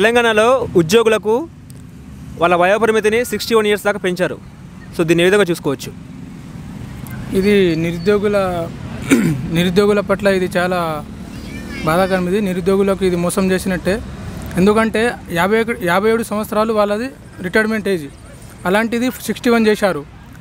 తెలంగాణలో ఉద్యోగులకు వాళ్ళ వయోపరిమితిని సిక్స్టీ వన్ ఇయర్స్ దాకా పెంచారు సో దీన్ని ఏ విధంగా చూసుకోవచ్చు ఇది నిరుద్యోగుల నిరుద్యోగుల పట్ల ఇది చాలా బాధాకరం ఇది నిరుద్యోగులకు ఇది మోసం చేసినట్టే ఎందుకంటే యాభై ఒకటి యాభై ఏడు సంవత్సరాలు వాళ్ళది రిటైర్మెంట్ ఏజ్ అలాంటిది సిక్స్టీ వన్ చేశారు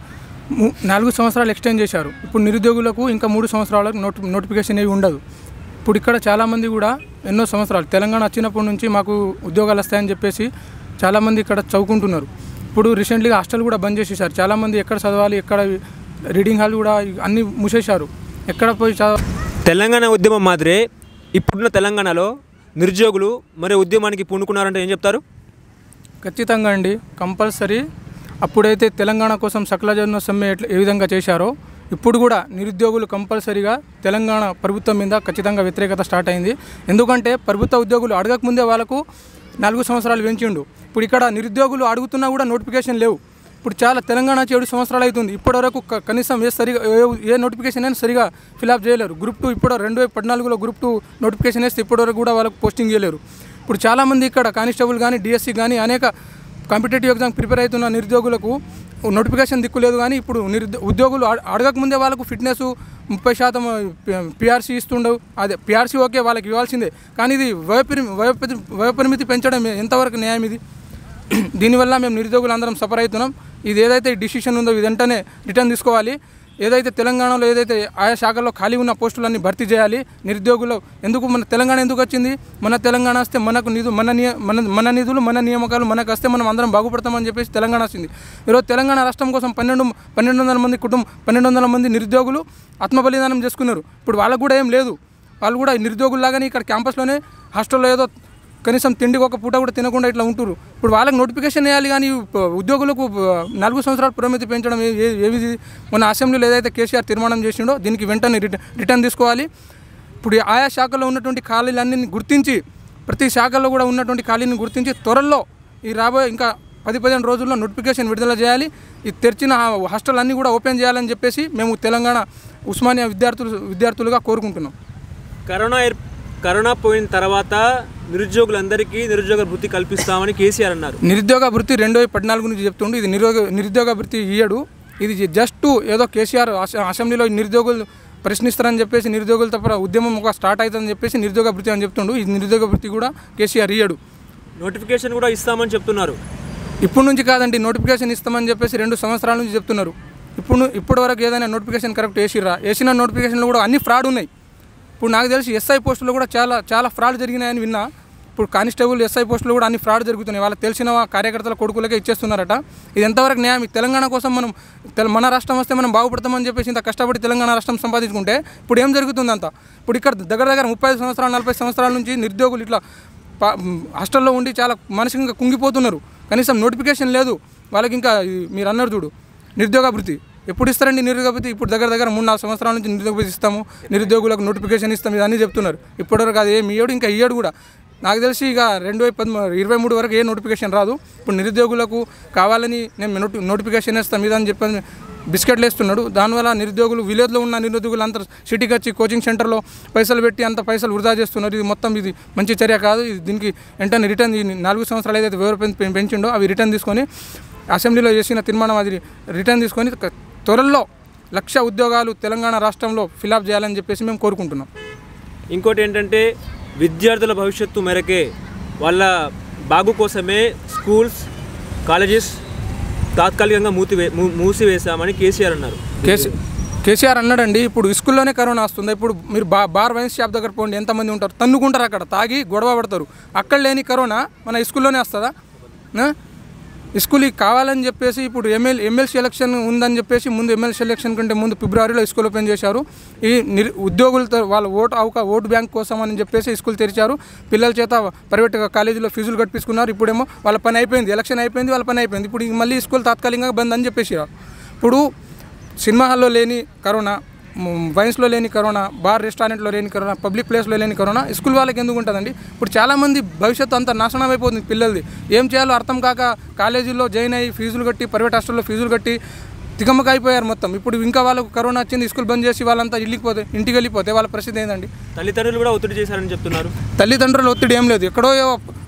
ము- నాలుగు సంవత్సరాలు ఎక్స్టెండ్ చేశారు ఇప్పుడు నిరుద్యోగులకు ఇంకా మూడు సంవత్సరాలకు నోటి నోటిఫికేషన్ ఏవి ఉండదు ఇప్పుడు ఇక్కడ చాలామంది కూడా ఎన్నో సంవత్సరాలు తెలంగాణ వచ్చినప్పటి నుంచి మాకు ఉద్యోగాలు వస్తాయని చెప్పేసి చాలామంది ఇక్కడ చదువుకుంటున్నారు ఇప్పుడు రీసెంట్లీగా హాస్టల్ కూడా బంద్ చేసేసారు చాలామంది ఎక్కడ చదవాలి ఎక్కడ రీడింగ్ హాల్ కూడా అన్నీ మూసేశారు ఎక్కడ పోయి చదవ తెలంగాణ ఉద్యమం మాదిరే ఇప్పుడున్న తెలంగాణలో నిరుద్యోగులు మరి ఉద్యమానికి పూనుకున్నారంటే ఏం చెప్తారు ఖచ్చితంగా అండి కంపల్సరీ అప్పుడైతే తెలంగాణ కోసం సకలజన సమ్మె ఎట్లా ఏ విధంగా చేశారో ఇప్పుడు కూడా నిరుద్యోగులు కంపల్సరీగా తెలంగాణ ప్రభుత్వం మీద ఖచ్చితంగా వ్యతిరేకత స్టార్ట్ అయింది ఎందుకంటే ప్రభుత్వ ఉద్యోగులు అడగకముందే వాళ్ళకు నాలుగు సంవత్సరాలు పెంచిండు ఇప్పుడు ఇక్కడ నిరుద్యోగులు అడుగుతున్నా కూడా నోటిఫికేషన్ లేవు ఇప్పుడు చాలా తెలంగాణ వచ్చి ఏడు సంవత్సరాలు అవుతుంది ఇప్పటివరకు క- కనీసం ఏ సరిగా ఏ- ఏ నోటిఫికేషన్ అయినా సరిగా ఫిలప్ చేయలేరు గ్రూప్ టూ ఇప్పుడు రెండు వేల పద్నాలుగులో గ్రూప్ టూ నోటిఫికేషన్ వేస్తే ఇప్పటివరకు కూడా వాళ్ళకు పోస్టింగ్ చేయలేరు ఇప్పుడు చాలామంది ఇక్కడ కానిస్టేబుల్ కానీ డిఎస్సి కానీ అనేక కాంపిటేటివ్ ఎగ్జామ్ ప్రిపేర్ అవుతున్న నిరుద్యోగులకు నోటిఫికేషన్ దిక్కు లేదు కానీ ఇప్పుడు నిరుద్యో ఉద్యోగులు అడ- అడగకముందే వాళ్ళకు ఫిట్నెస్ ముప్పై శాతం పిఆర్సీ ఇస్తుండవు అదే పిఆర్సీ ఓకే వాళ్ళకి ఇవ్వాల్సిందే కానీ ఇది వయోపరి వయోపరి వయోపరిమితి పెంచడం ఎంతవరకు న్యాయం ఇది దీనివల్ల మేము నిరుద్యోగులు అందరం సఫర్ అవుతున్నాం ఇది ఏదైతే డిసిషన్ ఉందో ఇది వెంటనే రిటర్న్ తీసుకోవాలి ఏదైతే తెలంగాణలో ఏదైతే ఆయా శాఖల్లో ఖాళీ ఉన్న పోస్టులన్నీ భర్తీ చేయాలి నిరుద్యోగులు ఎందుకు మన తెలంగాణ ఎందుకు వచ్చింది మన తెలంగాణ వస్తే మనకు నిధు మన నియ మన మన నిధులు మన నియామకాలు మనకు వస్తే మనం అందరం బాగుపడతామని చెప్పేసి తెలంగాణ వచ్చింది ఈరోజు తెలంగాణ రాష్ట్రం కోసం పన్నెండు పన్నెండు వందల మంది కుటుంబం పన్నెండు వందల మంది నిరుద్యోగులు ఆత్మబలిదానం చేసుకున్నారు ఇప్పుడు వాళ్ళకు కూడా ఏం లేదు వాళ్ళు కూడా నిరుద్యోగుల్లాగానే ఇక్కడ క్యాంపస్లోనే హాస్టల్లో ఏదో కనీసం తిండికి ఒక పూట కూడా తినకుండా ఇట్లా ఉంటురు ఇప్పుడు వాళ్ళకి నోటిఫికేషన్ వేయాలి కానీ ప- ఉద్యోగులకు ప- నాలుగు సంవత్సరాల పరిమితి పెంచడం ఏ- ఏ- ఏవి మన అసెంబ్లీలో ఏదైతే కేసీఆర్ తీర్మానం చేసిండో దీనికి వెంటనే రిటర్న్ రిటర్న్ తీసుకోవాలి ఇప్పుడు ఆయా శాఖలో ఉన్నటువంటి ఖాళీలన్నీ గుర్తించి ప్రతి శాఖలో కూడా ఉన్నటువంటి ఖాళీని గుర్తించి త్వరలో ఈ రాబోయే ఇంకా పది పదిహేను రోజుల్లో నోటిఫికేషన్ విడుదల చేయాలి ఈ తెరిచిన హాస్టల్ అన్నీ కూడా ఓపెన్ చేయాలని చెప్పేసి మేము తెలంగాణ ఉస్మానియా విద్యార్థులు విద్యార్థులుగా కోరుకుంటున్నాం కరోనా ఏర్- కరోనా పోయిన తర్వాత నిరుద్యోగులందరికీ నిరుద్యోగ వృత్తి కల్పిస్తామని కేసీఆర్ అన్నారు నిరుద్యోగ వృత్తి రెండు వేల పద్నాలుగు నుంచి చెప్తుండు ఇది నిరుద్యోగ నిరుద్యోగ వృత్తి ఇయ్యడు ఇది జస్ట్ ఏదో కేసీఆర్ అస- అసెంబ్లీలో నిరుద్యోగులు ప్రశ్నిస్తారని చెప్పేసి నిరుద్యోగుల తప్ప ఉద్యమం ఒక స్టార్ట్ అవుతుందని చెప్పేసి నిరుద్యోగ వృత్తి అని చెప్తుండు ఇది నిరుద్యోగ వృత్తి కూడా కేసీఆర్ ఇయ్యడు నోటిఫికేషన్ కూడా ఇస్తామని చెప్తున్నారు ఇప్పటి నుంచి కాదండి నోటిఫికేషన్ ఇస్తామని చెప్పేసి రెండు సంవత్సరాల నుంచి చెప్తున్నారు ఇప్పుడు ఇప్పటి వరకు ఏదైనా నోటిఫికేషన్ కరెక్ట్ వేసిర్రా వేసిన నోటిఫికేషన్లో కూడా అన్ని ఫ్రాడ్ ఉన్నాయి ఇప్పుడు నాకు తెలిసి ఎస్ఐ పోస్టులో కూడా చాలా చాలా ఫ్రాడ్ జరిగినాయని విన్నా ఇప్పుడు కానిస్టేబుల్ ఎస్ఐ పోస్టులో కూడా అన్ని ఫ్రాడ్ జరుగుతున్నాయి వాళ్ళకి తెలిసిన కార్యకర్తల కొడుకులకే ఇచ్చేస్తున్నారట ఇది ఎంతవరకు న్యాయం ఈ తెలంగాణ కోసం మనం తెల- మన రాష్ట్రం వస్తే మనం బాగుపడతామని చెప్పేసి ఇంత కష్టపడి తెలంగాణ రాష్ట్రం సంపాదించుకుంటే ఇప్పుడు ఏం జరుగుతుంది అంత ఇప్పుడు ఇక్కడ దగ్గర దగ్గర ముప్పై ఐదు సంవత్సరాలు నలభై సంవత్సరాల నుంచి నిరుద్యోగులు ఇట్లా పా- హాస్టల్లో ఉండి చాలా మానసికంగా కుంగిపోతున్నారు కనీసం నోటిఫికేషన్ లేదు వాళ్ళకి ఇంకా ఇది మీరు అన్నారు చూడు నిరుద్యోగ భృతి ఎప్పుడు ఇస్తారండి నిరుద్యోగ భృతి ఇప్పుడు దగ్గర దగ్గర మూడు నాలుగు సంవత్సరాల నుంచి నిరుద్యోగ భృతి ఇస్తాము నిరుద్యోగులకు నోటిఫికేషన్ ఇస్తాం ఇదన్నీ చెప్తున్నారు ఇప్పటివరకు అది ఏమి ఇయ్యడు ఇంకా ఇయ్యడు కూడా నాకు తెలిసి ఇక రెండు వేల పదమూ ఇరవై మూడు వరకు ఏ నోటిఫికేషన్ రాదు ఇప్పుడు నిరుద్యోగులకు కావాలని నేను నోటి నోటిఫికేషన్ ఇస్తాం ఇదని చెప్పని బిస్కెట్లు వేస్తున్నాడు దానివల్ల నిరుద్యోగులు విలేజ్లో ఉన్న నిరుద్యోగులు అంతా సిటీకి వచ్చి కోచింగ్ సెంటర్లో పైసలు పెట్టి అంత పైసలు వృధా చేస్తున్నారు ఇది మొత్తం ఇది మంచి చర్య కాదు ఇది దీనికి వెంటనే రిటర్న్ ఈ నాలుగు సంవత్సరాలు ఏదైతే వేరు పెం- పెంచిండో అవి రిటర్న్ తీసుకొని అసెంబ్లీలో చేసిన తీర్మానం అది రిటర్న్ తీసుకొని క- త్వరలో లక్ష ఉద్యోగాలు తెలంగాణ రాష్ట్రంలో ఫిలప్ చేయాలని చెప్పేసి మేము కోరుకుంటున్నాం ఇంకోటి ఏంటంటే విద్యార్థుల భవిష్యత్తు మేరకే వాళ్ళ బాగు కోసమే స్కూల్స్ కాలేజెస్ తాత్కాలికంగా మూతివే మూ- మూసివేశామని కేసీఆర్ అన్నారు కేసీ కేసీఆర్ అన్నాడండి ఇప్పుడు స్కూల్లోనే కరోనా వస్తుంది ఇప్పుడు మీరు బా బార్ వైన్ షాప్ దగ్గర పోండి ఎంతమంది ఉంటారు తన్నుకుంటారు అక్కడ తాగి గొడవ పడతారు అక్కడ లేని కరోనా మన స్కూల్లోనే వస్తుందా ఆ? స్కూల్ కావాలని చెప్పేసి ఇప్పుడు ఎమ్మెల్యే ఎమ్మెల్సీ ఎలక్షన్ ఉందని చెప్పేసి ముందు ఎమ్మెల్సీ ఎలక్షన్ కంటే ముందు ఫిబ్రవరిలో స్కూల్ ఓపెన్ చేశారు ఈ నిరు ఉద్యోగులతో వాళ్ళ ఓటు అవక ఓటు బ్యాంక్ కోసం అని చెప్పేసి స్కూల్ తెరిచారు పిల్లల చేత ప్రైవేట్ కాలేజీలో ఫీజులు కట్టించుకున్నారు ఇప్పుడేమో వాళ్ళ పని అయిపోయింది ఎలక్షన్ అయిపోయింది వాళ్ళ పని అయిపోయింది ఇప్పుడు ఇంక మళ్ళీ స్కూల్ తాత్కాలికంగా బంద్ అని చెప్పేసి ఇప్పుడు సినిమా హాల్లో లేని కరోనా మ్, వైన్స్లో లేని కరోనా బార్ రెస్టారెంట్లో లేని కరోనా పబ్లిక్ ప్లేస్లో లేని కరోనా స్కూల్ వాళ్ళకి ఎందుకు ఉంటుందండి ఇప్పుడు చాలామంది భవిష్యత్తు అంతా నాశనం అయిపోతుంది పిల్లలది ఏం చేయాలో అర్థం కాక కాలేజీల్లో జాయిన్ అయ్యి ఫీజులు కట్టి ప్రైవేట్ హాస్టల్లో ఫీజులు కట్టి తికమ్మక అయిపోయారు మొత్తం ఇప్పుడు ఇంకా వాళ్ళకు కరోనా వచ్చింది స్కూల్ బంద్ చేసి వాళ్ళంతా ఇల్లికి పోతే ఇంటికి వెళ్ళిపోతే వాళ్ళ పరిస్థితి ఏందండి తల్లిదండ్రులు కూడా ఒత్తిడి చేశారని చెప్తున్నారు తల్లిదండ్రుల ఒత్తిడి ఏం లేదు ఎక్కడో ఏవో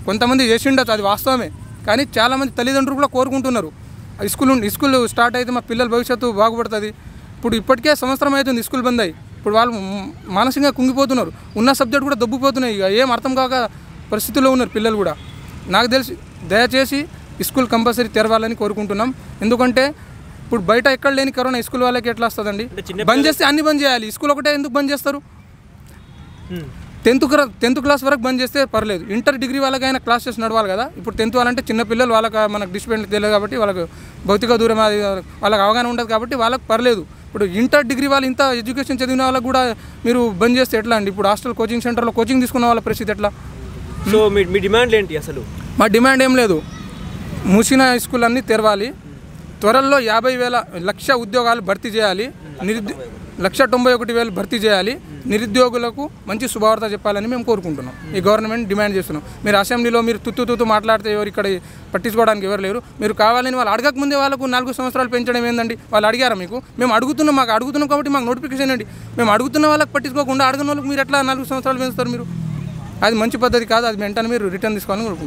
కొంతమంది చేసి ఉండొచ్చు అది వాస్తవమే కానీ చాలామంది తల్లిదండ్రులు కూడా కోరుకుంటున్నారు ఆ స్కూల్ ఉం- స్కూల్ స్టార్ట్ అయితే మా పిల్లల భవిష్యత్తు బాగుపడుతుంది ఇప్పుడు ఇప్పటికే సంవత్సరం అవుతుంది స్కూల్ బంద్ అయ్యి ఇప్పుడు వాళ్ళు మ్- మానసికంగా కుంగిపోతున్నారు ఉన్న సబ్జెక్ట్ కూడా దొబ్బిపోతున్నాయి ఇక ఏం అర్థం కాక పరిస్థితుల్లో ఉన్నారు పిల్లలు కూడా నాకు తెలిసి దయచేసి స్కూల్ కంపల్సరీ తెరవాలని కోరుకుంటున్నాం ఎందుకంటే ఇప్పుడు బయట ఎక్కడ లేని కరోనా స్కూల్ వాళ్ళకి ఎట్లా వస్తుందండి అంటే చిన్న బంద్ చేస్తే అన్ని బంద్ చేయాలి స్కూల్ ఒకటే ఎందుకు బంద్ చేస్తారు హ్మ్. టెన్త్ క్లా- టెన్త్ క్లాస్ వరకు బంద్ చేస్తే పర్లేదు ఇంటర్ డిగ్రీ వాళ్ళకైనా క్లాసెస్ నడవాలి కదా ఇప్పుడు టెన్త్ వాళ్ళంటే చిన్న పిల్లలు వాళ్ళకి మనకు డిసిప్లిన్ తెలియదు కాబట్టి వాళ్ళకు భౌతిక దూరం అది వాళ్ళకి అవగాహన ఉండదు కాబట్టి వాళ్ళకి పర్లేదు ఇప్పుడు ఇంటర్ డిగ్రీ వాళ్ళు ఇంత ఎడ్యుకేషన్ చదివిన వాళ్ళకి కూడా మీరు బంద్ చేస్తే ఎట్లా అండి ఇప్పుడు హాస్టల్ కోచింగ్ సెంటర్లో కోచింగ్ తీసుకున్న వాళ్ళ పరిస్థితి ఎట్లా సో మీ మీ డిమాండ్లు ఏంటి అసలు మా డిమాండ్ ఏం లేదు మూసిన స్కూల్ అన్నీ తెరవాలి త్వరలో యాభై వేల లక్ష ఉద్యోగాలు భర్తీ చేయాలి నిరుద్యో లక్ష తొంభై ఒకటి వేలు భర్తీ చేయాలి నిరుద్యోగులకు మంచి శుభవార్త చెప్పాలని మేము కోరుకుంటున్నాం ఈ గవర్నమెంట్ డిమాండ్ చేస్తున్నాం మీరు అసెంబ్లీలో మీరు తుత్తు తుత్తు మాట్లాడితే ఎవరు ఇక్కడ పట్టించుకోవడానికి ఎవరు లేరు మీరు కావాలని వాళ్ళు అడగక ముందే వాళ్ళకు నాలుగు సంవత్సరాలు పెంచడం ఏందండి వాళ్ళు అడిగారా మీకు మేము అడుగుతున్నాం మాకు అడుగుతున్నాం కాబట్టి మాకు నోటిఫికేషన్ అండి మేము అడుగుతున్న వాళ్ళకి పట్టించుకోకుండా అడగని వాళ్ళకి మీరు ఎట్లా నాలుగు సంవత్సరాలు పెంచుతారు మీరు అది మంచి పద్ధతి కాదు అది వెంటనే మీరు రిటర్న్ తీసుకోవాలని కోరుకుంటున్నాం